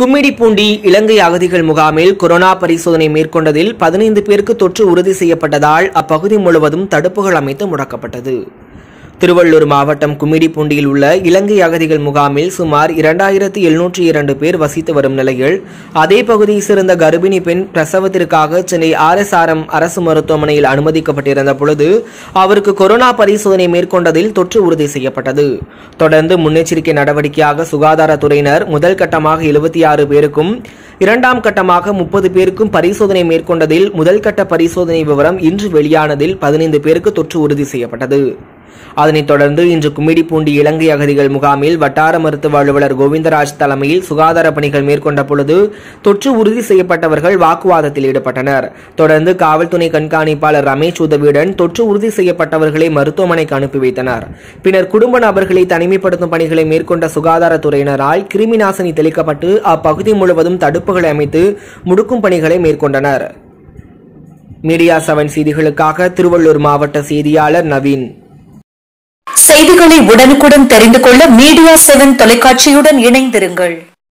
கும்மிடிப்பூண்டி இலங்கை அகதிகள் முகாமில் கொரோனா பரிசோதனை மேற்கொண்டதில் பதினைந்து பேருக்கு தொற்று உறுதி செய்யப்பட்டதால் அப்பகுதி முழுவதும் தடுப்புகள் அமைத்து முடக்கப்பட்டது திருவள்ளூர் மாவட்டம் கும்மிடிப்பூண்டியில் உள்ள இலங்கை அகதிகள் முகாமில் சுமார் இரண்டாயிரத்தி எழுநூற்றி இரண்டு பேர் வசித்து வரும் நிலையில் அதே பகுதியை சேர்ந்த கர்ப்பிணி பெண் பிரசவத்திற்காக சென்னை ஆர்எஸ்ஆர்எம் அரசு மருத்துவமனையில் அனுமதிக்கப்பட்டிருந்த பொழுது அவருக்கு கொரோனா பரிசோதனை மேற்கொண்டதில் தொற்று உறுதி செய்யப்பட்டது தொடர்ந்து முன்னெச்சரிக்கை நடவடிக்கையாக சுகாதாரத்துறையினர் முதல் கட்டமாக எழுபத்தி ஆறு பேருக்கும் இரண்டாம் கட்டமாக முப்பது பேருக்கும் பரிசோதனை மேற்கொண்டதில் முதல் கட்ட பரிசோதனை விவரம் இன்று வெளியானதில் பதினைந்து பேருக்கு தொற்று உறுதி செய்யப்பட்டது அதனைத் தொடர்ந்து இன்று கும்மிடிப்பூண்டி இலங்கை அகதிகள் முகாமில் வட்டார மருத்துவ அலுவலர் கோவிந்தராஜ் தலைமையில் சுகாதார பணிகள் மேற்கொண்ட பொழுது தொற்று உறுதி செய்யப்பட்டவர்கள் வாக்குவாதத்தில் ஈடுபட்டனர் தொடர்ந்து காவல்துறை கண்காணிப்பாளர் ரமேஷ் உதவியுடன் தொற்று உறுதி செய்யப்பட்டவர்களை மருத்துவமனைக்கு அனுப்பி வைத்தனர் பின்னர் குடும்ப நபர்களை தனிமைப்படுத்தும் பணிகளை மேற்கொண்ட சுகாதாரத்துறையினரால் கிருமி நாசினி தெளிக்கப்பட்டு அப்பகுதி முழுவதும் தடுப்புகளை அமைத்து முடுக்கும் பணிகளை மேற்கொண்டனர் மீடியா செவன் செய்திகளுக்காக திருவள்ளூர் மாவட்ட செய்தியாளர் நவீன் செய்திகளை உடனுக்குடன் தெரிந்து கொள்ள மீடியா செவன் தொலைக்காட்சியுடன் இணைந்திருங்கள்